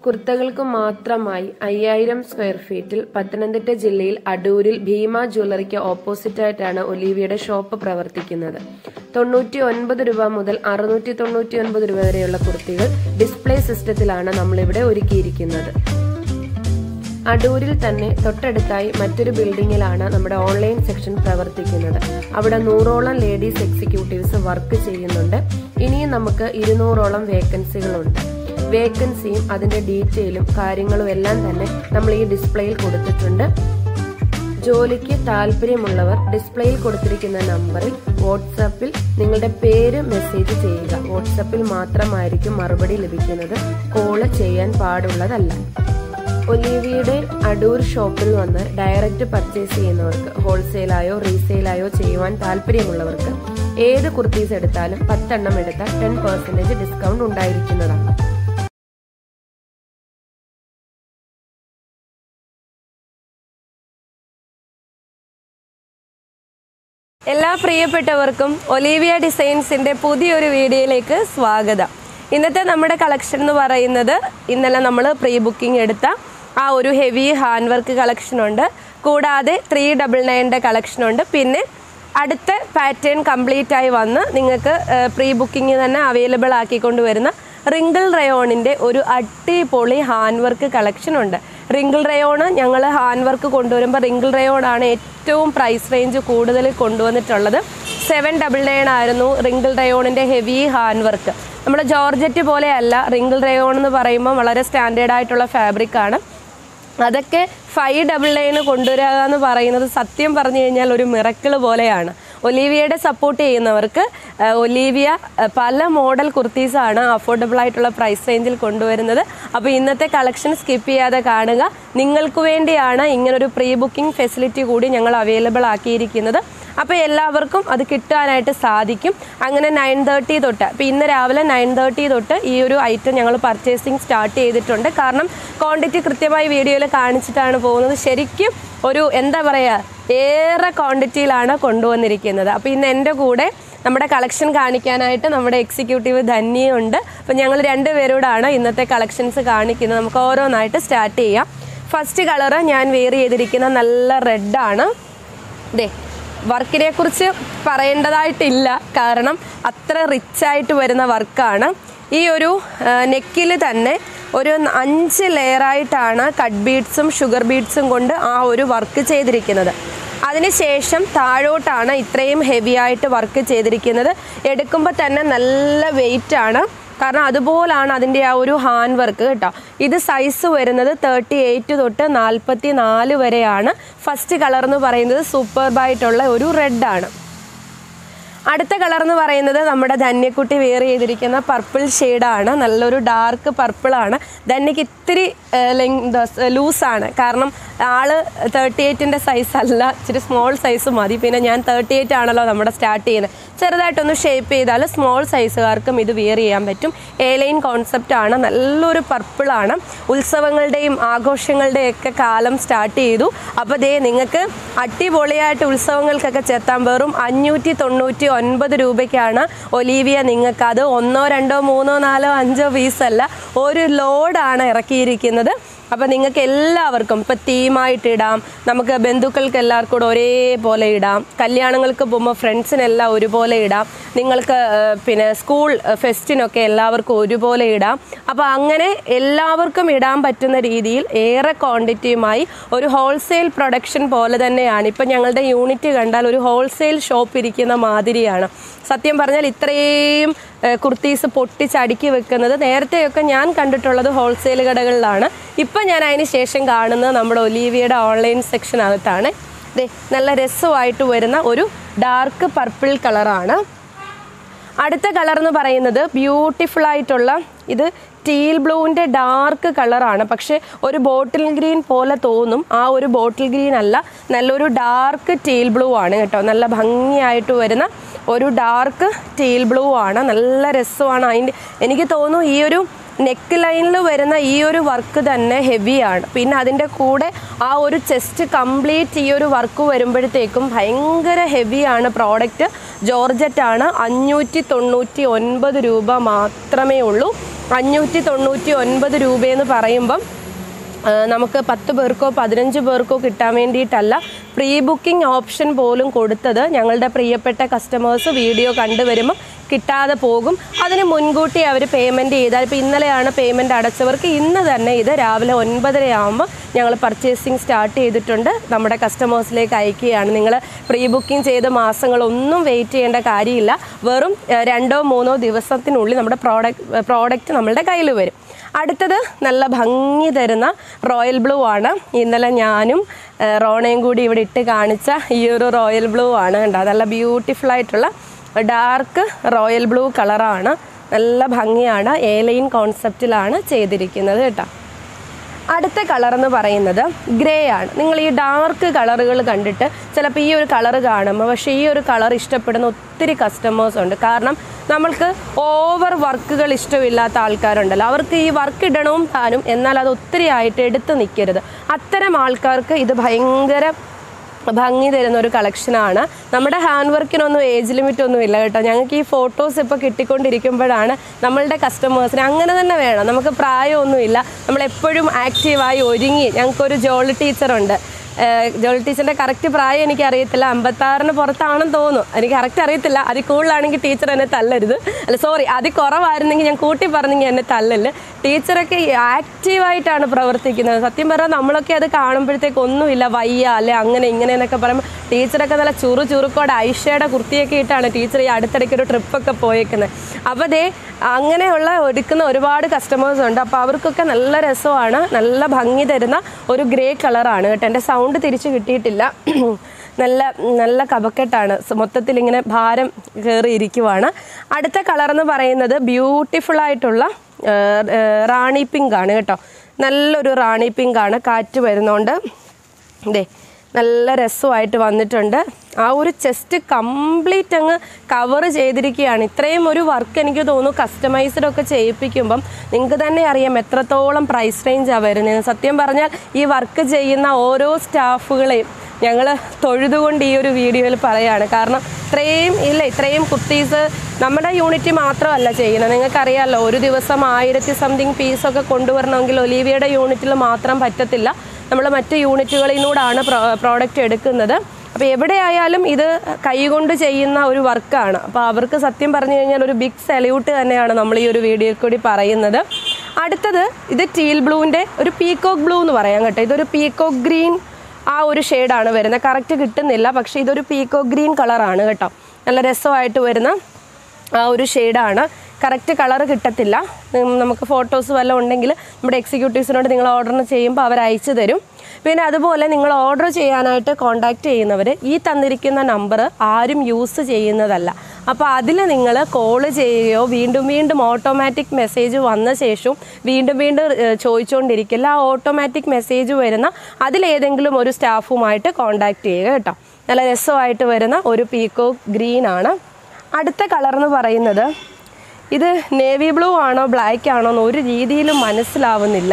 കുർത്തകൾക്ക് മാത്രമായി അയ്യായിരം സ്ക്വയർ ഫീറ്റിൽ പത്തനംതിട്ട ജില്ലയിൽ അടൂരിൽ ഭീമ ജ്വല്ലറിക്ക് ഓപ്പോസിറ്റായിട്ടാണ് ഒലീവിയുടെ ഷോപ്പ് പ്രവർത്തിക്കുന്നത് തൊണ്ണൂറ്റി ഒൻപത് രൂപ മുതൽ അറുന്നൂറ്റി തൊണ്ണൂറ്റി ഒൻപത് രൂപ വരെയുള്ള കുർത്തികൾ ഡിസ്പ്ലേ സിസ്റ്റത്തിലാണ് നമ്മളിവിടെ ഒരുക്കിയിരിക്കുന്നത് അടൂരിൽ തന്നെ തൊട്ടടുത്തായി മറ്റൊരു ബിൽഡിങ്ങിലാണ് നമ്മുടെ ഓൺലൈൻ സെക്ഷൻ പ്രവർത്തിക്കുന്നത് അവിടെ നൂറോളം ലേഡീസ് എക്സിക്യൂട്ടീവ്സ് വർക്ക് ചെയ്യുന്നുണ്ട് ഇനിയും നമുക്ക് ഇരുന്നൂറോളം വേക്കൻസികളുണ്ട് വേക്കൻസിയും അതിന്റെ ഡീറ്റെയിലും കാര്യങ്ങളും എല്ലാം തന്നെ നമ്മൾ ഈ ഡിസ്പ്ലേയിൽ കൊടുത്തിട്ടുണ്ട് ജോലിക്ക് താല്പര്യമുള്ളവർ ഡിസ്പ്ലേയിൽ കൊടുത്തിരിക്കുന്ന നമ്പറിൽ വാട്സാപ്പിൽ നിങ്ങളുടെ പേര് മെസ്സേജ് ചെയ്യുക വാട്സാപ്പിൽ മാത്രമായിരിക്കും മറുപടി ലഭിക്കുന്നത് കോള് ചെയ്യാൻ പാടുള്ളതല്ല ഒലീവിയുടെ അടൂർ ഷോപ്പിൽ വന്ന് ഡയറക്റ്റ് പർച്ചേസ് ചെയ്യുന്നവർക്ക് ഹോൾസെയിലായോ റീസെയിലായോ ചെയ്യുവാൻ താല്പര്യമുള്ളവർക്ക് ഏത് കുർത്തീസ് എടുത്താലും പത്തെണ്ണം എടുത്താൽ ടെൻ പെർസെന്റേജ് ഡിസ്കൗണ്ട് ഉണ്ടായിരിക്കുന്നതാണ് എല്ലാ പ്രിയപ്പെട്ടവർക്കും ഒലീവിയ ഡിസൈൻസിന്റെ പുതിയൊരു വീഡിയോയിലേക്ക് സ്വാഗതം ഇന്നത്തെ നമ്മുടെ കളക്ഷൻ എന്ന് പറയുന്നത് ഇന്നലെ നമ്മൾ പ്രീ ബുക്കിംഗ് എടുത്ത ആ ഒരു ഹെവി ഹാൻഡ് വർക്ക് കളക്ഷൻ ഉണ്ട് കൂടാതെ ത്രീ ഡബിൾ നയൻ്റെ കളക്ഷൻ ഉണ്ട് പിന്നെ അടുത്ത പാറ്റേൺ കംപ്ലീറ്റ് ആയി വന്ന് നിങ്ങൾക്ക് പ്രീ ബുക്കിംഗ് തന്നെ അവൈലബിൾ ആക്കിക്കൊണ്ട് വരുന്ന റിങ്കിൾ റയോണിൻ്റെ ഒരു അടിപൊളി ഹാൻഡ് വർക്ക് കളക്ഷൻ ഉണ്ട് റിങ്കിൾ റയോണ് ഞങ്ങൾ ഹാൻഡ് വർക്ക് കൊണ്ടുവരുമ്പോൾ റിങ്കിൾ റയോൺ ആണ് ഏറ്റവും പ്രൈസ് റേഞ്ച് കൂടുതൽ കൊണ്ടുവന്നിട്ടുള്ളത് സെവൻ ഡബിൾ നയൻ ആയിരുന്നു റിങ്കിൾ റയോണിൻ്റെ ഹെവി ഹാൻഡ് വർക്ക് നമ്മുടെ ജോർജറ്റ് പോലെയല്ല റിങ്കിൾ റയോൺ എന്ന് പറയുമ്പോൾ വളരെ സ്റ്റാൻഡേർഡ് ആയിട്ടുള്ള ഫാബ്രിക് ആണ് അതൊക്കെ ഫൈവ് ഡബിൾ നയന് കൊണ്ടുവരിക എന്ന് പറയുന്നത് സത്യം പറഞ്ഞു കഴിഞ്ഞാൽ ഒരു മിറക്കിള് പോലെയാണ് ഒലീവിയയുടെ സപ്പോർട്ട് ചെയ്യുന്നവർക്ക് ആ, ഒലീവിയ ആ, പല മോഡൽ കുർത്തീസാണ് അഫോർഡബിൾ ആയിട്ടുള്ള പ്രൈസ് റേഞ്ചിൽ കൊണ്ടുവരുന്നത് അപ്പോൾ ഇന്നത്തെ കളക്ഷൻ സ്കിപ്പ് ചെയ്യാതെ കാണുക നിങ്ങൾക്ക് വേണ്ടിയാണ് ഇങ്ങനൊരു പ്രീ ബുക്കിംഗ് ഫെസിലിറ്റി കൂടി ഞങ്ങൾ അവൈലബിൾ ആക്കിയിരിക്കുന്നത് അപ്പോൾ എല്ലാവർക്കും അത് കിട്ടാനായിട്ട് സാധിക്കും അങ്ങനെ നയൻ തേർട്ടി തൊട്ട് അപ്പോൾ ഇന്ന് രാവിലെ നയൻ തേർട്ടി തൊട്ട് ഈ ഒരു ഐറ്റം ഞങ്ങൾ പർച്ചേസിങ് സ്റ്റാർട്ട് ചെയ്തിട്ടുണ്ട് കാരണം ക്വാണ്ടിറ്റി കൃത്യമായി വീഡിയോയിൽ കാണിച്ചിട്ടാണ് പോകുന്നത് ശരിക്കും ഒരു എന്താ പറയുക ഏറെ ക്വാണ്ടിറ്റിയിലാണ് കൊണ്ടുവന്നിരിക്കുന്നത് അപ്പോൾ ഇന്ന് എൻ്റെ കൂടെ നമ്മുടെ കളക്ഷൻ കാണിക്കാനായിട്ട് നമ്മുടെ എക്സിക്യൂട്ടീവ് ധന്യയുണ്ട് അപ്പോൾ ഞങ്ങൾ രണ്ടുപേരോടാണ് ഇന്നത്തെ കളക്ഷൻസ് കാണിക്കുന്നത് നമുക്ക് ഓരോന്നായിട്ട് സ്റ്റാർട്ട് ചെയ്യാം ഫസ്റ്റ് കളറ് ഞാൻ വെയർ ചെയ്തിരിക്കുന്ന നല്ല റെഡാണ് ദേ വർക്കിനെ കുറിച്ച് പറയേണ്ടതായിട്ടില്ല കാരണം അത്ര റിച്ച് ആയിട്ട് വരുന്ന വർക്കാണ് ഈ ഒരു നെക്കിൽ തന്നെ ഒരു അഞ്ച് ലെയറായിട്ടാണ് കട്ട് ബീഡ്സും ഷുഗർ ബീഡ്സും കൊണ്ട് ആ ഒരു വർക്ക് ചെയ്തിരിക്കുന്നത് അതിനുശേഷം താഴോട്ടാണ് ഇത്രയും ഹെവി ആയിട്ട് വർക്ക് ചെയ്തിരിക്കുന്നത് എടുക്കുമ്പോൾ തന്നെ നല്ല വെയിറ്റ് ആണ് കാരണം അതുപോലാണ് അതിൻ്റെ ആ ഒരു ഹാൻഡ് വർക്ക് കേട്ടോ ഇത് സൈസ് വരുന്നത് തേർട്ടി എയ്റ്റ് തൊട്ട് നാൽപ്പത്തി നാല് വരെയാണ് ഫസ്റ്റ് കളർ എന്ന് പറയുന്നത് സൂപ്പർബായിട്ടുള്ള ഒരു റെഡാണ് അടുത്ത കളർ എന്ന് പറയുന്നത് നമ്മുടെ ധന്യക്കുട്ടി വെയർ ചെയ്തിരിക്കുന്ന പർപ്പിൾ ഷെയ്ഡാണ് നല്ലൊരു ഡാർക്ക് പർപ്പിളാണ് ധന്യക്ക് ഇത്തിരി ലൂസാണ് കാരണം ആള് തേർട്ടി എയ്റ്റിൻ്റെ സൈസ് അല്ല ഇച്ചിരി സ്മോൾ സൈസ് മതി പിന്നെ ഞാൻ തേർട്ടി എയ്റ്റ് ആണല്ലോ നമ്മുടെ സ്റ്റാർട്ട് ചെയ്യുന്നത് ചെറുതായിട്ടൊന്ന് ഷേപ്പ് ചെയ്താൽ സ്മോൾ സൈസുകാർക്കും ഇത് വെയർ ചെയ്യാൻ പറ്റും എ ലൈൻ കോൺസെപ്റ്റ് ആണ് നല്ലൊരു പർപ്പിളാണ് ഉത്സവങ്ങളുടെയും ആഘോഷങ്ങളുടെയും ഒക്കെ കാലം സ്റ്റാർട്ട് ചെയ്തു അപ്പോൾ ദേ നിങ്ങൾക്ക് അടിപൊളിയായിട്ട് ഉത്സവങ്ങൾക്കൊക്കെ ചെത്താൻ വെറും അഞ്ഞൂറ്റി തൊണ്ണൂറ്റി ഒൻപത് രൂപയ്ക്കാണ് ഒലീവിയ നിങ്ങൾക്ക് അത് ഒന്നോ രണ്ടോ മൂന്നോ നാലോ അഞ്ചോ പീസല്ല ഒരു ലോഡാണ് ഇറക്കിയിരിക്കുന്നത് അപ്പോൾ നിങ്ങൾക്ക് എല്ലാവർക്കും ഇപ്പോൾ തീമായിട്ട് ഇടാം നമുക്ക് ബന്ധുക്കൾക്ക് എല്ലാവർക്കും കൂടെ ഒരേപോലെ ഇടാം കല്യാണങ്ങൾക്ക് പോകുമ്പോൾ ഫ്രണ്ട്സിനെല്ലാം ഒരുപോലെ ഇടാം നിങ്ങൾക്ക് ആ, പിന്നെ സ്കൂൾ ഫെസ്റ്റിനൊക്കെ എല്ലാവർക്കും ഒരുപോലെ ഇടാം അപ്പോൾ അങ്ങനെ എല്ലാവർക്കും ഇടാൻ പറ്റുന്ന രീതിയിൽ ഏറെ ക്വാണ്ടിറ്റിയുമായി ഒരു ഹോൾസെയിൽ പ്രൊഡക്ഷൻ പോലെ തന്നെയാണ് ഇപ്പം ഞങ്ങളുടെ യൂണിറ്റ് കണ്ടാൽ ഒരു ഹോൾസെയിൽ ഷോപ്പ് ഇരിക്കുന്ന മാതിരിയാണ് സത്യം പറഞ്ഞാൽ ഇത്രയും ഏഹ്, കുർത്തീസ് പൊട്ടിച്ചടുക്കി വെക്കുന്നത് നേരത്തെയൊക്കെ ഞാൻ കണ്ടിട്ടുള്ളത് ഹോൾസെയിൽ കടകളിലാണ് ഇപ്പം ഞാൻ അതിന് ശേഷം കാണുന്നത് നമ്മുടെ ഒലീവിയയുടെ ഓൺലൈൻ സെക്ഷനകത്താണ് ദേ നല്ല രസമായിട്ട് വരുന്ന ഒരു ഡാർക്ക് പർപ്പിൾ കളറാണ് അടുത്ത കളർ എന്ന് പറയുന്നത് ബ്യൂട്ടിഫുൾ ആയിട്ടുള്ള ഇത് ടീൽ ബ്ലൂവിൻ്റെ ഡാർക്ക് കളറാണ് പക്ഷേ ഒരു ബോട്ടിൽ ഗ്രീൻ പോലെ തോന്നും ആ ഒരു ബോട്ടിൽ ഗ്രീൻ അല്ല നല്ലൊരു ഡാർക്ക് ടീൽ ബ്ലൂ ആണ് കേട്ടോ നല്ല ഭംഗിയായിട്ട് വരുന്ന ഒരു ഡാർക്ക് ടീൽ ബ്ലൂ ആണ് നല്ല രസമാണ് അതിൻ്റെ എനിക്ക് തോന്നുന്നു ഈ ഒരു നെക്ക് ലൈനിൽ വരുന്ന ഈ ഒരു വർക്ക് തന്നെ ഹെവിയാണ് പിന്നെ അതിൻ്റെ കൂടെ ആ ഒരു ചെസ്റ്റ് കംപ്ലീറ്റ് ഈ ഒരു വർക്ക് വരുമ്പോഴത്തേക്കും ഭയങ്കര ഹെവിയാണ് പ്രോഡക്റ്റ് ജോർജറ്റ് ആണ് അഞ്ഞൂറ്റി തൊണ്ണൂറ്റി ഒൻപത് രൂപ മാത്രമേ ഉള്ളൂ അഞ്ഞൂറ്റി തൊണ്ണൂറ്റി ഒൻപത് രൂപയെന്ന് പറയുമ്പം ആ, നമുക്ക് പത്ത് പേർക്കോ പതിനഞ്ച് പേർക്കോ കിട്ടാൻ വേണ്ടിയിട്ടല്ല പ്രീ ബുക്കിംഗ് ഓപ്ഷൻ പോലും കൊടുത്തത് ഞങ്ങളുടെ പ്രിയപ്പെട്ട കസ്റ്റമേഴ്സ് വീഡിയോ കണ്ടുവരുമ്പോൾ കിട്ടാതെ പോകും അതിന് മുൻകൂട്ടി അവർ പേയ്മെൻറ്റ് ചെയ്താൽ ഇപ്പോൾ ഇന്നലെയാണ് പേയ്മെൻറ്റ് അടച്ചവർക്ക് ഇന്ന് തന്നെ ഇത് രാവിലെ ഒൻപതര ആകുമ്പോൾ ഞങ്ങൾ പർച്ചേസിങ് സ്റ്റാർട്ട് ചെയ്തിട്ടുണ്ട് നമ്മുടെ കസ്റ്റമേഴ്സിലേക്ക് അയക്കുകയാണ് നിങ്ങൾ പ്രീ ബുക്കിംഗ് ചെയ്ത മാസങ്ങളൊന്നും വെയിറ്റ് ചെയ്യേണ്ട കാര്യമില്ല വെറും ഏഹ്, രണ്ടോ മൂന്നോ ദിവസത്തിനുള്ളിൽ നമ്മുടെ പ്രോഡക്റ്റ് പ്രോഡക്റ്റ് നമ്മളുടെ കയ്യിൽ വരും അടുത്തത് നല്ല ഭംഗി തരുന്ന റോയൽ ബ്ലൂ ആണ് ഇന്നലെ ഞാനും ഏഹ്, റോണയും കൂടി ഇവിടെ ഇട്ട് കാണിച്ച ഈ ഒരു റോയൽ ബ്ലൂ ആണ് കണ്ടോ നല്ല ബ്യൂട്ടിഫുൾ ആയിട്ടുള്ള ഡാർക്ക് റോയൽ ബ്ലൂ കളറാണ് നല്ല ഭംഗിയാണ് ഏലൈൻ കോൺസെപ്റ്റിലാണ് ചെയ്തിരിക്കുന്നത് കേട്ടോ അടുത്ത കളർ എന്ന് പറയുന്നത് ഗ്രേ ആണ് നിങ്ങൾ ഈ ഡാർക്ക് കളറുകൾ കണ്ടിട്ട് ചിലപ്പോൾ ഈ ഒരു കളർ കാണുമ്പോൾ പക്ഷേ ഈ ഒരു കളർ ഇഷ്ടപ്പെടുന്ന ഒത്തിരി കസ്റ്റമേഴ്സ് ഉണ്ട് കാരണം നമ്മൾക്ക് ഓവർ വർക്കുകൾ ഇഷ്ടമില്ലാത്ത ആൾക്കാരുണ്ടല്ലോ അവർക്ക് ഈ വർക്ക് ഇടണവും താനും എന്നാൽ അത് ഒത്തിരി ആയിട്ട് എടുത്ത് നിൽക്കരുത് അത്തരം ആൾക്കാർക്ക് ഇത് ഭയങ്കര ഭംഗി തരുന്ന ഒരു കളക്ഷനാണ് നമ്മുടെ ഹാൻഡ് വർക്കിനൊന്നും ഏജ് ലിമിറ്റ് ഒന്നും ഇല്ല കേട്ടോ ഞങ്ങൾക്ക് ഈ ഫോട്ടോസ് ഇപ്പോൾ കിട്ടിക്കൊണ്ടിരിക്കുമ്പോഴാണ് നമ്മളുടെ കസ്റ്റമേഴ്സിന് അങ്ങനെ തന്നെ വേണം നമുക്ക് പ്രായമൊന്നുമില്ല നമ്മളെപ്പോഴും ആക്റ്റീവായി ഒരുങ്ങി ഞങ്ങൾക്കൊരു ജോളി ടീച്ചറുണ്ട് ഏഹ് ജോളി ടീച്ചറിൻ്റെ കറക്റ്റ് പ്രായം എനിക്ക് അറിയത്തില്ല അമ്പത്താറിന് പുറത്താണെന്ന് തോന്നുന്നു എനിക്ക് കറക്റ്റ് അറിയത്തില്ല അതിൽ കൂടുതലാണെങ്കിൽ ടീച്ചർ എന്നെ തല്ലരുത് അല്ല സോറി അതിൽ കുറവായിരുന്നെങ്കിൽ ഞാൻ കൂട്ടി പറഞ്ഞെങ്കിൽ എന്നെ തല്ലല് ടീച്ചറൊക്കെ ആക്റ്റീവായിട്ടാണ് പ്രവർത്തിക്കുന്നത് സത്യം പറഞ്ഞാൽ നമ്മളൊക്കെ അത് കാണുമ്പോഴത്തേക്ക് ഒന്നുമില്ല വയ്യ അല്ലെ അങ്ങനെ ഇങ്ങനെ എന്നൊക്കെ പറയുമ്പോൾ ടീച്ചറൊക്കെ നല്ല ചുറു ചുറുക്കോടെ ഐഷയുടെ കുർത്തിയൊക്കെ ഇട്ടാണ് ടീച്ചർ ഈ അടുത്തിടയ്ക്ക് ഒരു ട്രിപ്പൊക്കെ പോയേക്കുന്നത് അപ്പോൾ ദേ അങ്ങനെയുള്ള ഒരുക്കുന്ന ഒരുപാട് കസ്റ്റമേഴ്സ് ഉണ്ട് അപ്പോൾ അവർക്കൊക്കെ നല്ല രസമാണ് നല്ല ഭംഗി തരുന്ന ഒരു ഗ്രേ കളറാണ് കേട്ടോ എൻ്റെ സൗണ്ട് തിരിച്ച് കിട്ടിയിട്ടില്ല നല്ല നല്ല കപക്കെട്ടാണ് സ- മൊത്തത്തിൽ ഇങ്ങനെ ഭാരം കയറി ഇരിക്കുവാണ് അടുത്ത കളർ എന്ന് പറയുന്നത് ബ്യൂട്ടിഫുൾ ആയിട്ടുള്ള ആ, ആ, റാണി പിങ്ക് ആണ് കേട്ടോ നല്ലൊരു റാണി പിങ്ക് ആണ് കാറ്റ് വരുന്നോണ്ട് ദേ നല്ല രസമായിട്ട് വന്നിട്ടുണ്ട് ആ ഒരു ചെസ്റ്റ് കംപ്ലീറ്റ് അങ്ങ് കവർ ചെയ്തിരിക്കുകയാണ് ഇത്രയും ഒരു വർക്ക് എനിക്ക് തോന്നുന്നു കസ്റ്റമൈസ്ഡ് ഒക്കെ ചെയ്യിപ്പിക്കുമ്പം നിങ്ങൾക്ക് തന്നെ അറിയാം എത്രത്തോളം പ്രൈസ് റേഞ്ചാണ് വരുന്നത് സത്യം പറഞ്ഞാൽ ഈ വർക്ക് ചെയ്യുന്ന ഓരോ സ്റ്റാഫുകളെയും ഞങ്ങൾ തൊഴുതുകൊണ്ട് ഈ ഒരു വീഡിയോയിൽ പറയാണ് കാരണം ഇത്രയും ഇല്ല ഇത്രയും കുർത്തീസ് നമ്മുടെ യൂണിറ്റ് മാത്രമല്ല ചെയ്യുന്നത് നിങ്ങൾക്കറിയാമല്ലോ ഒരു ദിവസം ആയിരത്തി സംതിങ് പീസൊക്കെ കൊണ്ടുവരണമെങ്കിൽ ഒലീവിയയുടെ യൂണിറ്റിൽ മാത്രം പറ്റത്തില്ല നമ്മൾ മറ്റ് യൂണിറ്റുകളിലൂടാണ് പ്രോഡക്റ്റ് എടുക്കുന്നത് അപ്പോൾ എവിടെയായാലും ഇത് കൈകൊണ്ട് ചെയ്യുന്ന ഒരു വർക്കാണ് അപ്പോൾ അവർക്ക് സത്യം പറഞ്ഞു കഴിഞ്ഞാൽ ഒരു ബിഗ് സല്യൂട്ട് തന്നെയാണ് നമ്മൾ ഈ ഒരു വീഡിയോയിൽ കൂടി പറയുന്നത് അടുത്തത് ഇത് ടീൽ ബ്ലൂവിൻ്റെ ഒരു പീക്കോക്ക് ബ്ലൂ എന്ന് പറയാം കേട്ടോ ഇതൊരു പീക്കോക്ക് ഗ്രീൻ ആ ഒരു ഷെയ്ഡാണ് വരുന്നത് കറക്റ്റ് കിട്ടുന്നില്ല പക്ഷേ ഇതൊരു പീക്കോ ഗ്രീൻ കളറാണ് കേട്ടോ നല്ല രസമായിട്ട് വരുന്ന ആ ഒരു ഷെയ്ഡാണ് കറക്റ്റ് കളർ കിട്ടത്തില്ല ഉം, നമുക്ക് ഫോട്ടോസ് വല്ലതും ഉണ്ടെങ്കിൽ നമ്മുടെ എക്സിക്യൂട്ടീവ്സിനോട് നിങ്ങൾ ഓർഡർ ചെയ്യുമ്പോൾ അവർ അയച്ചു തരും പിന്നെ അതുപോലെ നിങ്ങൾ ഓർഡർ ചെയ്യാനായിട്ട് കോൺടാക്റ്റ് ചെയ്യുന്നവർ ഈ തന്നിരിക്കുന്ന നമ്പർ ആരും യൂസ് ചെയ്യുന്നതല്ല അപ്പോൾ അതിൽ നിങ്ങൾ കോള് ചെയ്യുകയോ വീണ്ടും വീണ്ടും ഓട്ടോമാറ്റിക് മെസ്സേജ് വന്ന ശേഷവും വീണ്ടും വീണ്ടും ഏഹ്, ചോദിച്ചുകൊണ്ടിരിക്കില്ല ആ ഓട്ടോമാറ്റിക് മെസ്സേജ് വരുന്ന അതിലേതെങ്കിലും ഒരു സ്റ്റാഫുമായിട്ട് കോൺടാക്റ്റ് ചെയ്യുക കേട്ടോ നല്ല രസമായിട്ട് വരുന്ന ഒരു പീക്കോ ഗ്രീൻ ആണ് അടുത്ത കളർ എന്ന് പറയുന്നത് ഇത് നേവി ബ്ലൂ ആണോ ബ്ലാക്ക് ആണോ എന്ന് ഒരു രീതിയിലും മനസ്സിലാവുന്നില്ല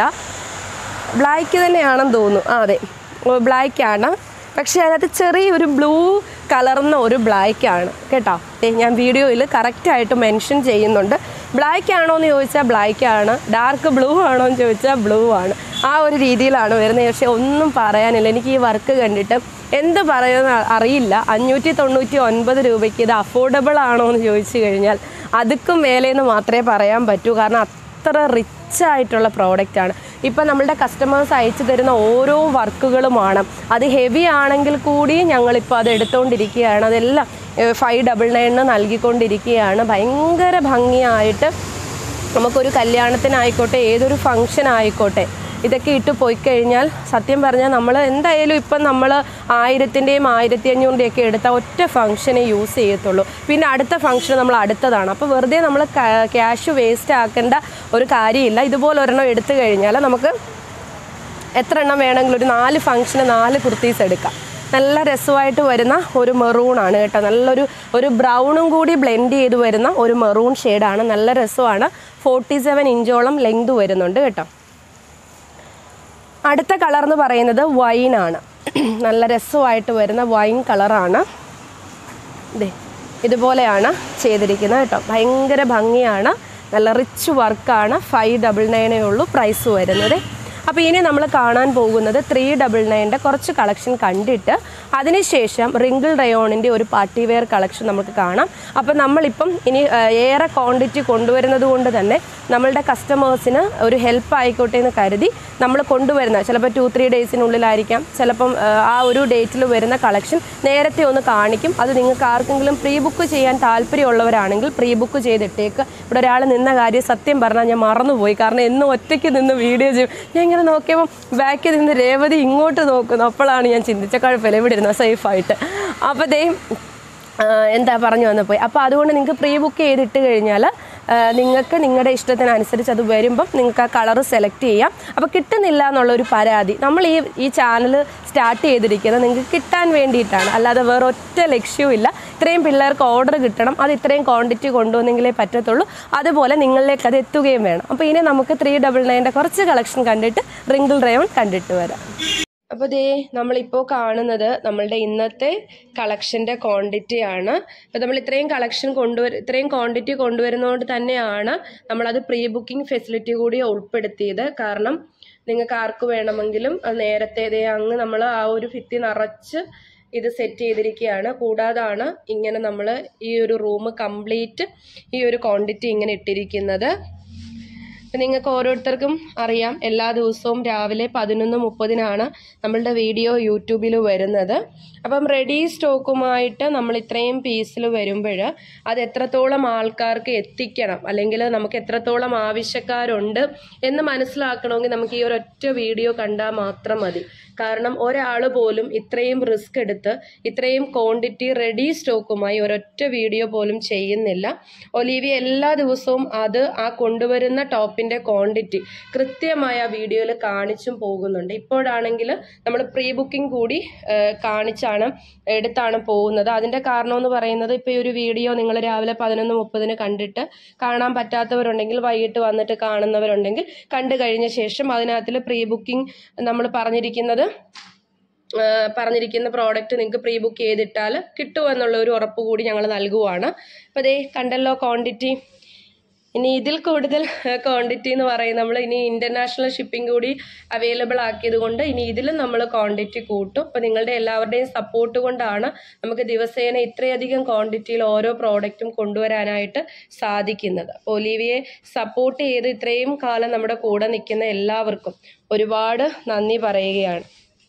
ബ്ലാക്ക് തന്നെയാണെന്ന് തോന്നുന്നു ആ അതെ ബ്ലാക്ക് ആണ് പക്ഷേ അതിനകത്ത് ചെറിയൊരു ബ്ലൂ കലർന്ന ഒരു ബ്ലാക്ക് ആണ് കേട്ടോ ദേ ഞാൻ വീഡിയോയിൽ കറക്റ്റായിട്ട് മെൻഷൻ ചെയ്യുന്നുണ്ട് ബ്ലാക്ക് ആണോ എന്ന് ചോദിച്ചാൽ ബ്ലാക്ക് ആണ് ഡാർക്ക് ബ്ലൂ ആണോ എന്ന് ചോദിച്ചാൽ ബ്ലൂ ആണ് ആ ഒരു രീതിയിലാണ് വരുന്നത് പക്ഷേ ഒന്നും പറയാനില്ല എനിക്ക് ഈ വർക്ക് കണ്ടിട്ട് എന്ത് പറയുമെന്ന് അറിയില്ല അഞ്ഞൂറ്റി തൊണ്ണൂറ്റി ഒൻപത് രൂപയ്ക്ക് ഇത് അഫോർഡബിൾ ആണോ എന്ന് ചോദിച്ചു കഴിഞ്ഞാൽ അതുക്കും മേലേന്ന് മാത്രമേ പറയാൻ പറ്റൂ കാരണം അത്ര റിച്ച് ആയിട്ടുള്ള പ്രോഡക്റ്റ് ആണ് ഇപ്പം നമ്മളുടെ കസ്റ്റമേഴ്സ് അയച്ചു തരുന്ന ഓരോ വർക്കുകളുമാണ് അത് ഹെവി ആണെങ്കിൽ കൂടി ഞങ്ങളിപ്പോൾ അത് എടുത്തുകൊണ്ടിരിക്കുകയാണ് അതെല്ലാം ഫൈവ് ഡബിൾ നയണിന് നൽകിക്കൊണ്ടിരിക്കുകയാണ് ഭയങ്കര ഭംഗിയായിട്ട് നമുക്കൊരു കല്യാണത്തിനായിക്കോട്ടെ ഏതൊരു ഫംഗ്ഷൻ ആയിക്കോട്ടെ ഇതൊക്കെ ഇട്ട് പോയി കഴിഞ്ഞാൽ സത്യം പറഞ്ഞാൽ നമ്മൾ എന്തായാലും ഇപ്പം നമ്മൾ ആയിരത്തിൻ്റെയും ആയിരത്തി അഞ്ഞൂറിൻ്റെയും ഒക്കെ എടുത്ത ഒറ്റ ഫംഗ്ഷനെ യൂസ് ചെയ്യത്തുള്ളൂ പിന്നെ അടുത്ത ഫംഗ്ഷൻ നമ്മൾ അടുത്തതാണ് അപ്പോൾ വെറുതെ നമ്മൾ ക്യാഷ് വേസ്റ്റ് ആക്കേണ്ട ഒരു കാര്യമില്ല ഇതുപോലെ ഒരെണ്ണം എടുത്തു കഴിഞ്ഞാൽ നമുക്ക് എത്ര എണ്ണം വേണമെങ്കിലും ഒരു നാല് ഫംഗ്ഷന് നാല് കുർത്തീസ് എടുക്കാം നല്ല രസമായിട്ട് വരുന്ന ഒരു മെറൂണാണ് കേട്ടോ നല്ലൊരു ഒരു ബ്രൗണും കൂടി ബ്ലെൻഡ് ചെയ്ത് വരുന്ന ഒരു മെറൂൺ ഷെയ്ഡാണ് നല്ല രസമാണ് ഫോർട്ടി സെവൻ ഇഞ്ചോളം ലെങ്ത് വരുന്നുണ്ട് കേട്ടോ അടുത്ത കളർ എന്ന് പറയുന്നത് വൈനാണ് നല്ല രസമായിട്ട് വരുന്ന വൈൻ കളറാണ് ദേ ഇതുപോലെയാണ് ചെയ്തിരിക്കുന്നത് കേട്ടോ ഭയങ്കര ഭംഗിയാണ് നല്ല റിച്ച് വർക്കാണ് ഫൈവ് ഡബിൾ നയനേ ഉള്ളൂ പ്രൈസ് വരുന്നത് അപ്പോൾ ഇനി നമ്മൾ കാണാൻ പോകുന്നത് ത്രീ ഡബിൾ നയൻ്റെ കുറച്ച് കളക്ഷൻ കണ്ടിട്ട് അതിനുശേഷം റിങ്കിൾ റയോണിൻ്റെ ഒരു പാർട്ടി വെയർ കളക്ഷൻ നമുക്ക് കാണാം അപ്പോൾ നമ്മളിപ്പം ഇനി ആ, ഏറെ ക്വാണ്ടിറ്റി കൊണ്ടുവരുന്നത് കൊണ്ട് തന്നെ നമ്മളുടെ കസ്റ്റമേഴ്സിന് ഒരു ഹെൽപ്പ് ആയിക്കോട്ടെ എന്ന് കരുതി നമ്മൾ കൊണ്ടുവരുന്ന ചിലപ്പോൾ ടു ത്രീ ഡേയ്സിനുള്ളിലായിരിക്കാം ചിലപ്പം ആ, ആ ഒരു ഡേറ്റിൽ വരുന്ന കളക്ഷൻ നേരത്തെ ഒന്ന് കാണിക്കും അത് നിങ്ങൾക്ക് ആർക്കെങ്കിലും പ്രീ ബുക്ക് ചെയ്യാൻ താല്പര്യമുള്ളവരാണെങ്കിൽ പ്രീ ബുക്ക് ചെയ്തിട്ടേക്ക് ഇവിടെ ഒരാൾ നിന്ന കാര്യം സത്യം പറഞ്ഞാൽ ഞാൻ മറന്നുപോയി കാരണം എന്നും ഒറ്റയ്ക്ക് നിന്ന് വീഡിയോ ചെയ്യും ഞാൻ ഇങ്ങനെ നോക്കിയപ്പോൾ ബാക്കിൽ നിന്ന് രേവതി ഇങ്ങോട്ട് നോക്കുന്നു അപ്പോഴാണ് ഞാൻ ചിന്തിച്ച കുഴപ്പമില്ല ഇവിടെ ഇരുന്ന സേഫായിട്ട് അപ്പോൾ ദേ ആ, എന്താ പറഞ്ഞു വന്നപ്പോയി അപ്പോൾ അതുകൊണ്ട് നിങ്ങൾക്ക് പ്രീ ബുക്ക് ചെയ്തിട്ട് കഴിഞ്ഞാൽ നിങ്ങൾക്ക് നിങ്ങളുടെ ഇഷ്ടത്തിനനുസരിച്ച് അത് വരുമ്പം നിങ്ങൾക്ക് ആ കളർ സെലക്ട് ചെയ്യാം അപ്പോൾ കിട്ടുന്നില്ല എന്നുള്ളൊരു പരാതി നമ്മൾ ഈ ഈ ചാനൽ സ്റ്റാർട്ട് ചെയ്തിരിക്കുന്നത് നിങ്ങൾക്ക് കിട്ടാൻ വേണ്ടിയിട്ടാണ് അല്ലാതെ വേറെ ഒറ്റ ലക്ഷ്യവും ഇല്ല ഇത്രയും പിള്ളേർക്ക് ഓർഡർ കിട്ടണം അത് ഇത്രയും ക്വാണ്ടിറ്റി കൊണ്ടുവന്നെങ്കിലേ പറ്റത്തുള്ളൂ അതുപോലെ നിങ്ങളിലേക്ക് അത് എത്തുകയും വേണം അപ്പോൾ ഇനി നമുക്ക് ത്രീ ഡബിൾ നയൻ്റെ കുറച്ച് കളക്ഷൻ കണ്ടിട്ട് റിങ്കിൾ റയോൺ കണ്ടിട്ട് വരാം അപ്പോൾ ദേ നമ്മളിപ്പോൾ കാണുന്നത് നമ്മളുടെ ഇന്നത്തെ കളക്ഷൻ്റെ ക്വാണ്ടിറ്റി ആണ് അപ്പോൾ നമ്മൾ ഇത്രയും കളക്ഷൻ കൊണ്ടുവര ഇത്രയും ക്വാണ്ടിറ്റി കൊണ്ടുവരുന്നതുകൊണ്ട് തന്നെയാണ് നമ്മളത് പ്രീ ബുക്കിംഗ് ഫെസിലിറ്റി കൂടി ഉൾപ്പെടുത്തിയത് കാരണം നിങ്ങൾക്ക് ആർക്ക് വേണമെങ്കിലും അത് നേരത്തെ ദേ അങ്ങ് നമ്മൾ ആ ഒരു ഭിത്തി നിറച്ച് ഇത് സെറ്റ് ചെയ്തിരിക്കുകയാണ് കൂടാതാണ് ഇങ്ങനെ നമ്മൾ ഈ ഒരു റൂം കംപ്ലീറ്റ് ഈ ഒരു ക്വാണ്ടിറ്റി ഇങ്ങനെ ഇട്ടിരിക്കുന്നത് അപ്പം നിങ്ങൾക്ക് ഓരോരുത്തർക്കും അറിയാം എല്ലാ ദിവസവും രാവിലെ പതിനൊന്ന് മുപ്പതിനാണ് നമ്മളുടെ വീഡിയോ യൂട്യൂബിൽ വരുന്നത് അപ്പം റെഡി സ്റ്റോക്കുമായിട്ട് നമ്മൾ ഇത്രയും പീസിൽ വരുമ്പോൾ അത് എത്രത്തോളം ആൾക്കാർക്ക് എത്തിക്കണം അല്ലെങ്കിൽ നമുക്ക് എത്രത്തോളം ആവശ്യക്കാരുണ്ട് എന്ന് മനസ്സിലാക്കണമെങ്കിൽ നമുക്ക് ഈ ഒരൊറ്റ വീഡിയോ കണ്ടാൽ മാത്രം മതി കാരണം ഒരാൾ പോലും ഇത്രയും റിസ്ക് എടുത്ത് ഇത്രയും ക്വാണ്ടിറ്റി റെഡി സ്റ്റോക്കുമായി ഒരൊറ്റ വീഡിയോ പോലും ചെയ്യുന്നില്ല ഒലീവിയ എല്ലാ ദിവസവും അത് ആ കൊണ്ടുവരുന്ന ടോപ്പിന്റെ ക്വാണ്ടിറ്റി കൃത്യമായ ആ വീഡിയോയിൽ കാണിച്ചും പോകുന്നുണ്ട് ഇപ്പോഴാണെങ്കിൽ നമ്മൾ പ്രീ ബുക്കിംഗ് കൂടി ആ, കാണിച്ചാണ് എടുത്താണ് പോകുന്നത് അതിന്റെ കാരണം എന്ന് പറയുന്നത് ഇപ്പോൾ ഈ ഒരു വീഡിയോ നിങ്ങൾ രാവിലെ പതിനൊന്ന് മുപ്പതിന് കണ്ടിട്ട് കാണാൻ പറ്റാത്തവരുണ്ടെങ്കിൽ വൈകിട്ട് വന്നിട്ട് കാണുന്നവരുണ്ടെങ്കിൽ കണ്ടു കഴിഞ്ഞ ശേഷം അതിനകത്തിൽ പ്രീ ബുക്കിംഗ് നമ്മൾ പറഞ്ഞിരിക്കുന്നത് ആ, പറഞ്ഞിരിക്കുന്ന പ്രോഡക്റ്റ് നിങ്ങൾക്ക് പ്രീ ബുക്ക് ചെയ്തിട്ടാൽ കിട്ടുമെന്നുള്ള ഒരു ഉറപ്പ് കൂടി ഞങ്ങൾ നൽകുവാണ് അപ്പോൾ അതേ കണ്ടല്ലോ ക്വാണ്ടിറ്റി ഇനി ഇതിൽ കൂടുതൽ ക്വാണ്ടിറ്റി എന്ന് പറയും നമ്മൾ ഇനി ഇന്റർനാഷണൽ ഷിപ്പിംഗ് കൂടി അവൈലബിൾ ആക്കിയത് കൊണ്ട് ഇനി ഇതിലും നമ്മൾ ക്വാണ്ടിറ്റി കൂട്ടും അപ്പോൾ നിങ്ങളുടെ എല്ലാവരുടെയും സപ്പോർട്ട് കൊണ്ടാണ് നമുക്ക് ദിവസേന ഇത്രയധികം ക്വാണ്ടിറ്റിയിൽ ഓരോ പ്രോഡക്റ്റും കൊണ്ടുവരാനായിട്ട് സാധിക്കുന്നത് അപ്പോൾ ഒലീവിയെ സപ്പോർട്ട് ചെയ്ത് ഇത്രയും കാലം നമ്മുടെ കൂടെ നിൽക്കുന്ന എല്ലാവർക്കും ഒരുപാട് നന്ദി പറയുകയാണ്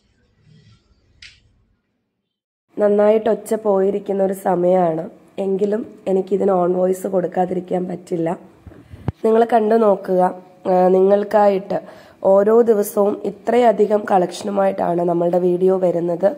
നന്നായിട്ട് ഒച്ച പോയിരിക്കുന്ന ഒരു സമയമാണ് എങ്കിലും എനിക്കിതിന് ഓൺ വോയിസ് കൊടുക്കാതിരിക്കാൻ പറ്റില്ല നിങ്ങൾ കണ്ടു നോക്കുക ആ, നിങ്ങൾക്കായിട്ട് ഓരോ ദിവസവും ഇത്രയധികം കളക്ഷനുമായിട്ടാണ് നമ്മളുടെ വീഡിയോ വരുന്നത്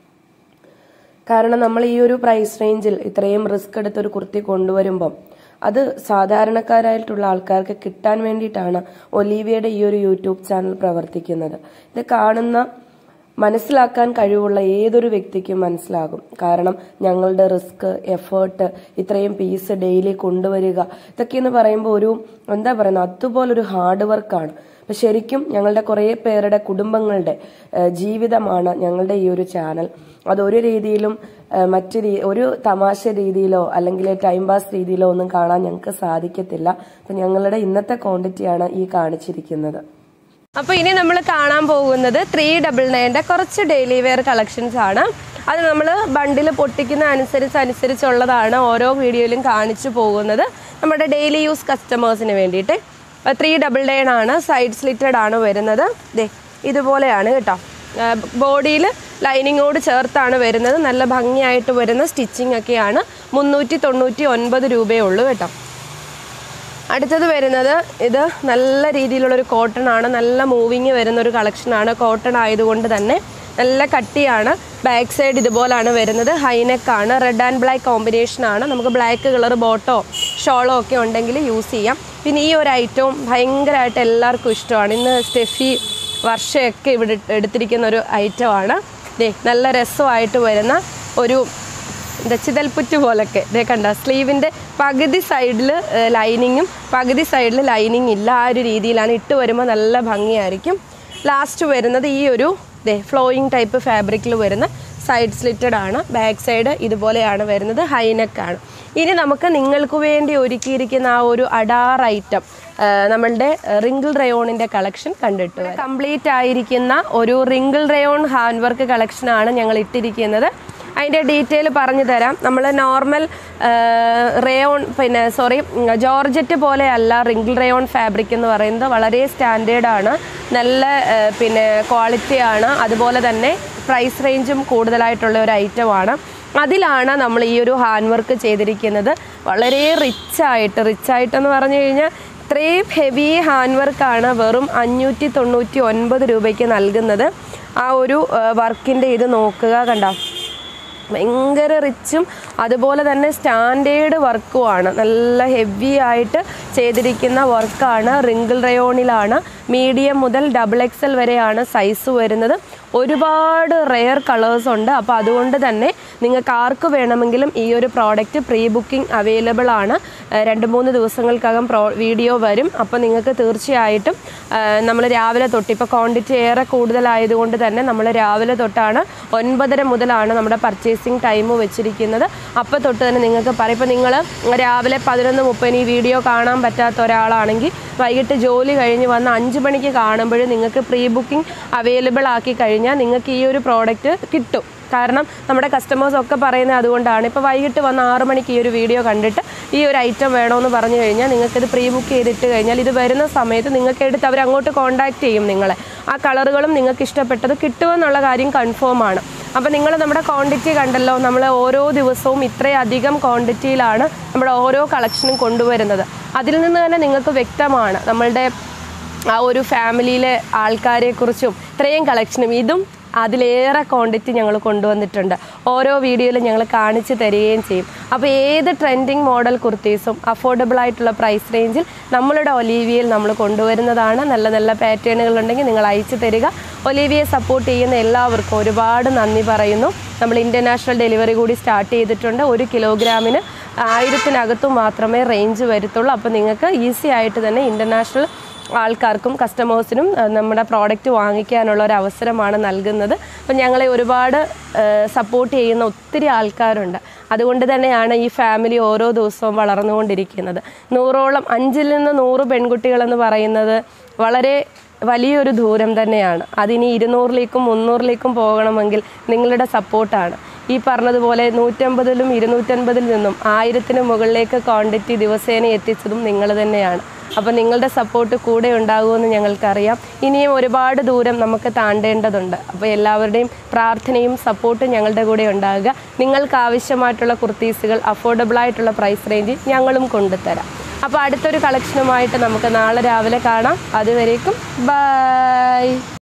കാരണം നമ്മൾ ഈ ഒരു പ്രൈസ് റേഞ്ചിൽ ഇത്രയും റിസ്ക് എടുത്തൊരു കുർത്തി കൊണ്ടുവരുമ്പം അത് സാധാരണക്കാരായിട്ടുള്ള ആൾക്കാർക്ക് കിട്ടാൻ വേണ്ടിയിട്ടാണ് ഒലീവിയയുടെ ഈ ഒരു യൂട്യൂബ് ചാനൽ പ്രവർത്തിക്കുന്നത് ഇത് കാണുന്ന മനസ്സിലാക്കാൻ കഴിവുള്ള ഏതൊരു വ്യക്തിക്കും മനസ്സിലാകും കാരണം ഞങ്ങളുടെ റിസ്ക് എഫേർട്ട് ഇത്രയും പീസ് ഡെയിലി കൊണ്ടുവരിക ഇതൊക്കെ എന്ന് പറയുമ്പോൾ ഒരു എന്താ പറയുന്നത് അതുപോലൊരു ഹാർഡ് വർക്കാണ് അപ്പൊ ശരിക്കും ഞങ്ങളുടെ കുറേ പേരുടെ കുടുംബങ്ങളുടെ ഏഹ്, ജീവിതമാണ് ഞങ്ങളുടെ ഈ ഒരു ചാനൽ അതൊരു രീതിയിലും ഏഹ്, മറ്റ് രീ ഒരു തമാശ രീതിയിലോ അല്ലെങ്കിൽ ടൈം പാസ് രീതിയിലോ ഒന്നും കാണാൻ ഞങ്ങൾക്ക് സാധിക്കത്തില്ല അപ്പൊ ഞങ്ങളുടെ ഇന്നത്തെ ക്വാണ്ടിറ്റിയാണ് ഈ കാണിച്ചിരിക്കുന്നത് അപ്പോൾ ഇനി നമ്മൾ കാണാൻ പോകുന്നത് ത്രീ ഡബിൾ നയൻ്റെ കുറച്ച് ഡെയിലി വെയർ കളക്ഷൻസ് ആണ് അത് നമ്മൾ ബണ്ടിൽ പൊട്ടിക്കുന്ന അനുസരിച്ച് അനുസരിച്ചുള്ളതാണ് ഓരോ വീഡിയോയിലും കാണിച്ചു പോകുന്നത് നമ്മുടെ ഡെയിലി യൂസ് കസ്റ്റമേഴ്സിന് വേണ്ടിയിട്ട് ത്രീ ഡബിൾ നയൻ ആണ് സൈഡ് സ്ലിറ്റഡ് ആണ് വരുന്നത് ദേ ഇതുപോലെയാണ് കേട്ടോ ബോഡിയിൽ ലൈനിങ്ങോട് ചേർത്താണ് വരുന്നത് നല്ല ഭംഗിയായിട്ട് വരുന്ന സ്റ്റിച്ചിങ് ഒക്കെയാണ് മുന്നൂറ്റി തൊണ്ണൂറ്റി ഒൻപത് രൂപയേ ഉള്ളൂ കേട്ടോ അടുത്തത് വരുന്നത് ഇത് നല്ല രീതിയിലുള്ളൊരു കോട്ടൺ ആണ് നല്ല മൂവിങ് വരുന്ന ഒരു കളക്ഷനാണ് കോട്ടൺ ആയതുകൊണ്ട് തന്നെ നല്ല കട്ടിയാണ് ബാക്ക് സൈഡ് ഇതുപോലാണ് വരുന്നത് ഹൈനെക്ക് ആണ് റെഡ് ആൻഡ് ബ്ലാക്ക് കോമ്പിനേഷൻ ആണ് നമുക്ക് ബ്ലാക്ക് കളർ ബോട്ടോ ഷോളോ ഒക്കെ ഉണ്ടെങ്കിൽ യൂസ് ചെയ്യാം പിന്നെ ഈ ഒരു ഐറ്റവും ഭയങ്കരമായിട്ട് എല്ലാവർക്കും ഇഷ്ടമാണ് ഇന്ന് സ്റ്റെഫി വർഷയൊക്കെ ഇവിടെ എടുത്തിരിക്കുന്ന ഒരു ഐറ്റമാണ് ദേ നല്ല രസമായിട്ട് വരുന്ന ഒരു എന്താ ചിതൽപ്പുറ്റ് പോലൊക്കെ ഇതേ കണ്ട സ്ലീവിൻ്റെ പകുതി സൈഡിൽ ലൈനിങ്ങും പകുതി സൈഡിൽ ലൈനിങ് ഇല്ല ആ ഒരു രീതിയിലാണ് ഇട്ട് വരുമ്പോൾ നല്ല ഭംഗിയായിരിക്കും ലാസ്റ്റ് വരുന്നത് ഈ ഒരു ദേ ഫ്ലോയിങ് ടൈപ്പ് ഫാബ്രിക്കിൽ വരുന്ന സൈഡ് സ്ലിറ്റഡ് ആണ് ബാക്ക് സൈഡ് ഇതുപോലെയാണ് വരുന്നത് ഹൈനെക്കാണ് ഇനി നമുക്ക് നിങ്ങൾക്ക് വേണ്ടി ഒരുക്കിയിരിക്കുന്ന ആ ഒരു അഡാർ ഐറ്റം നമ്മളുടെ റിങ്കിൾ റയോണിൻ്റെ കളക്ഷൻ കണ്ടിട്ട് കംപ്ലീറ്റ് ആയിരിക്കുന്ന ഒരു റിങ്കിൾ റയോൺ ഹാൻഡ് വർക്ക് കളക്ഷനാണ് ഞങ്ങൾ ഇട്ടിരിക്കുന്നത് അതിൻ്റെ ഡീറ്റെയിൽ പറഞ്ഞു തരാം നമ്മൾ നോർമൽ റേയോൺ പിന്നെ സോറി ജോർജറ്റ് പോലെയല്ല റിങ്കിൾ റേയോൺ ഫാബ്രിക് എന്ന് പറയുന്നത് വളരെ സ്റ്റാൻഡേർഡ് ആണ് നല്ല ആ, പിന്നെ ക്വാളിറ്റിയാണ് അതുപോലെ തന്നെ പ്രൈസ് റേഞ്ചും കൂടുതലായിട്ടുള്ള ഒരു ഐറ്റമാണ് അതിലാണ് നമ്മൾ ഈ ഒരു ഹാൻഡ് വർക്ക് ചെയ്തിരിക്കുന്നത് വളരെ റിച്ചായിട്ട് റിച്ചായിട്ടെന്ന് പറഞ്ഞു കഴിഞ്ഞാൽ ഇത്രയും ഹെവി ഹാൻഡ് വർക്കാണ് വെറും അഞ്ഞൂറ്റി തൊണ്ണൂറ്റി ഒൻപത് രൂപയ്ക്ക് നൽകുന്നത് ആ ഒരു വർക്കിൻ്റെ ഇത് നോക്കുക കണ്ടോ ഭയങ്കര റിച്ചും അതുപോലെ തന്നെ സ്റ്റാൻഡേർഡ് വർക്കുമാണ് നല്ല ഹെവി ആയിട്ട് ചെയ്തിരിക്കുന്ന വർക്കാണ് റിങ്കിൾ റയോണിലാണ് മീഡിയം മുതൽ ഡബിൾ എക്സൽ വരെയാണ് സൈസ് വരുന്നത് ഒരുപാട് റെയർ കളേഴ്സ് ഉണ്ട് അപ്പോൾ അതുകൊണ്ട് തന്നെ നിങ്ങൾക്ക് ആർക്ക് വേണമെങ്കിലും ഈ ഒരു പ്രോഡക്റ്റ് പ്രീ ബുക്കിംഗ് അവൈലബിൾ ആണ് ഏഹ് രണ്ട് മൂന്ന് ദിവസങ്ങൾക്കകം പ്രോ വീഡിയോ വരും അപ്പോൾ നിങ്ങൾക്ക് തീർച്ചയായിട്ടും നമ്മൾ രാവിലെ തൊട്ട് ഇപ്പോൾ ക്വാണ്ടിറ്റി ഏറെ കൂടുതലായതുകൊണ്ട് തന്നെ നമ്മൾ രാവിലെ തൊട്ടാണ് ഒൻപതര മുതലാണ് നമ്മുടെ പർച്ചേസിങ് ടൈം വെച്ചിരിക്കുന്നത് അപ്പോൾ തൊട്ട് തന്നെ നിങ്ങൾക്ക് പറയും ഇപ്പോൾ നിങ്ങൾ രാവിലെ പതിനൊന്ന് മുപ്പതിന് ഈ വീഡിയോ കാണാൻ പറ്റാത്ത ഒരാളാണെങ്കിൽ വൈകിട്ട് ജോലി കഴിഞ്ഞ് വന്ന് അഞ്ച് മണിക്ക് കാണുമ്പോൾ നിങ്ങൾക്ക് പ്രീ ബുക്കിംഗ് അവൈലബിൾ ആക്കി കഴിഞ്ഞാൽ നിങ്ങൾക്ക് ഈ ഒരു പ്രോഡക്റ്റ് കിട്ടും കാരണം നമ്മുടെ കസ്റ്റമേഴ്സ് ഒക്കെ പറയുന്നത് അതുകൊണ്ടാണ് ഇപ്പോൾ വൈകിട്ട് വന്ന് ആറ് മണിക്ക് ഈ ഒരു വീഡിയോ കണ്ടിട്ട് ഈ ഒരു ഐറ്റം വേണമെന്ന് പറഞ്ഞു കഴിഞ്ഞാൽ നിങ്ങൾക്കിത് പ്രീ ബുക്ക് ചെയ്തിട്ട് കഴിഞ്ഞാൽ ഇത് വരുന്ന സമയത്ത് നിങ്ങൾക്ക് എടുത്ത് അവർ അങ്ങോട്ട് കോൺടാക്ട് ചെയ്യും നിങ്ങളെ ആ കളറുകളും നിങ്ങൾക്ക് ഇഷ്ടപ്പെട്ടത് കിട്ടുമെന്നുള്ള കാര്യം കൺഫേം ആണ് അപ്പോൾ നിങ്ങൾ നമ്മുടെ ക്വാണ്ടിറ്റി കണ്ടല്ലോ നമ്മൾ ഓരോ ദിവസവും ഇത്രയധികം ക്വാണ്ടിറ്റിയിലാണ് നമ്മുടെ ഓരോ കളക്ഷനും കൊണ്ടുവരുന്നത് അതിൽ നിന്ന് തന്നെ നിങ്ങൾക്ക് വ്യക്തമാണ് നമ്മളുടെ ആ ഒരു ഫാമിലിയിലെ ആൾക്കാരെക്കുറിച്ചും ഇത്രയും കളക്ഷനും ഇതും അതിലേറെ ക്വാണ്ടിറ്റി ഞങ്ങൾ കൊണ്ടുവന്നിട്ടുണ്ട് ഓരോ വീഡിയോയിലും ഞങ്ങൾ കാണിച്ചു തരികയും ചെയ്യും അപ്പോൾ ഏത് ട്രെൻഡിങ് മോഡൽ കുർത്തീസും അഫോർഡബിൾ ആയിട്ടുള്ള പ്രൈസ് റേഞ്ചിൽ നമ്മളുടെ ഒലീവിയയിൽ നമ്മൾ കൊണ്ടുവരുന്നതാണ് നല്ല നല്ല പാറ്റേണുകൾ ഉണ്ടെങ്കിൽ നിങ്ങൾ അയച്ചു തരിക ഒലീവിയെ സപ്പോർട്ട് ചെയ്യുന്ന എല്ലാവർക്കും ഒരുപാട് നന്ദി പറയുന്നു നമ്മൾ ഇൻ്റർനാഷണൽ ഡെലിവറി കൂടി സ്റ്റാർട്ട് ചെയ്തിട്ടുണ്ട് ഒരു കിലോഗ്രാമിന് ആയിരത്തിനകത്തും മാത്രമേ റേഞ്ച് വരത്തുള്ളൂ അപ്പോൾ നിങ്ങൾക്ക് ഈസി ആയിട്ട് തന്നെ ഇൻ്റർനാഷണൽ ആൾക്കാർക്കും കസ്റ്റമേഴ്സിനും അഹ് നമ്മുടെ പ്രോഡക്റ്റ് വാങ്ങിക്കാനുള്ള ഒരു അവസരമാണ് നൽകുന്നത് അപ്പം ഞങ്ങളെ ഒരുപാട് സപ്പോർട്ട് ചെയ്യുന്ന ഒത്തിരി ആൾക്കാരുണ്ട് അതുകൊണ്ട് തന്നെയാണ് ഈ ഫാമിലി ഓരോ ദിവസവും വളർന്നുകൊണ്ടിരിക്കുന്നത് നൂറോളം അഞ്ചിൽ നിന്ന് നൂറ് പെൺകുട്ടികളെന്ന് പറയുന്നത് വളരെ വലിയൊരു ദൂരം തന്നെയാണ് അതിനി ഇരുന്നൂറിലേക്കും മുന്നൂറിലേക്കും പോകണമെങ്കിൽ നിങ്ങളുടെ സപ്പോർട്ടാണ് ഈ പറഞ്ഞതുപോലെ നൂറ്റമ്പതിലും ഇരുന്നൂറ്റൻപതിൽ നിന്നും ആയിരത്തിന് മുകളിലേക്ക് ക്വാണ്ടിറ്റി ദിവസേന എത്തിച്ചതും നിങ്ങൾ തന്നെയാണ് അപ്പോൾ നിങ്ങളുടെ സപ്പോർട്ട് കൂടെ ഉണ്ടാകുമെന്ന് ഞങ്ങൾക്കറിയാം ഇനിയും ഒരുപാട് ദൂരം നമുക്ക് താണ്ടേണ്ടതുണ്ട് അപ്പോൾ എല്ലാവരുടെയും പ്രാർത്ഥനയും സപ്പോർട്ടും ഞങ്ങളുടെ കൂടെ ഉണ്ടാകുക നിങ്ങൾക്ക് ആവശ്യമായിട്ടുള്ള കുർത്തീസുകൾ അഫോർഡബിൾ ആയിട്ടുള്ള പ്രൈസ് റേഞ്ചിൽ ഞങ്ങളും കൊണ്ടുതരാം അപ്പോൾ അടുത്തൊരു കളക്ഷനുമായിട്ട് നമുക്ക് നാളെ രാവിലെ കാണാം അതുവരേക്കും ബൈ